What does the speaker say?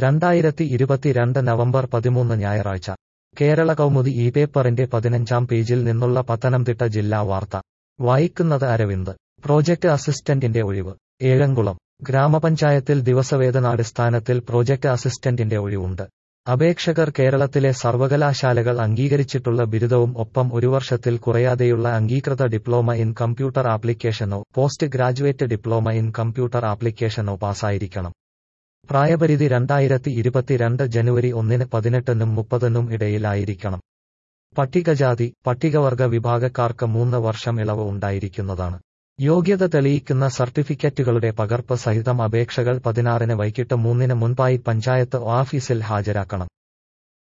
രണ്ടായിരത്തി ഇരുപത്തിരണ്ട് നവംബർ പതിമൂന്ന് ഞായറാഴ്ച കേരള കൗമുദി ഈ പേപ്പറിന്റെ പതിനഞ്ചാം പേജിൽ നിന്നുള്ള പത്തനംതിട്ട ജില്ലാ വാർത്ത വായിക്കുന്നത് അരവിന്ദ് പ്രോജക്ട് അസിസ്റ്റന്റിന്റെ ഒഴിവ് ഏഴംകുളം ഗ്രാമപഞ്ചായത്തിൽ ദിവസവേതനാടിസ്ഥാനത്തിൽ പ്രോജക്ട് അസിസ്റ്റന്റിന്റെ ഒഴിവുണ്ട് അപേക്ഷകർ കേരളത്തിലെ സർവകലാശാലകൾ അംഗീകരിച്ചിട്ടുള്ള ബിരുദവും ഒപ്പം ഒരു വർഷത്തിൽ കുറയാതെയുള്ള അംഗീകൃത ഡിപ്ലോമ ഇൻ കമ്പ്യൂട്ടർ ആപ്ലിക്കേഷനോ post graduate diploma in computer ആപ്ലിക്കേഷനോ പാസ്സായിരിക്കണം പ്രായപരിധി രണ്ടായിരത്തി ഇരുപത്തിരണ്ട് ജനുവരി ഒന്നിന് പതിനെട്ടിനും മുപ്പതിനും ഇടയിലായിരിക്കണം പട്ടികജാതി പട്ടികവർഗ വിഭാഗക്കാർക്ക് മൂന്ന് വർഷം ഇളവ് ഉണ്ടായിരിക്കുന്നതാണ് യോഗ്യത തെളിയിക്കുന്ന സർട്ടിഫിക്കറ്റുകളുടെ പകർപ്പ് സഹിതം അപേക്ഷകൾ പതിനാറിന് വൈകിട്ട് മൂന്നിന് മുൻപായി പഞ്ചായത്ത് ഓഫീസിൽ ഹാജരാക്കണം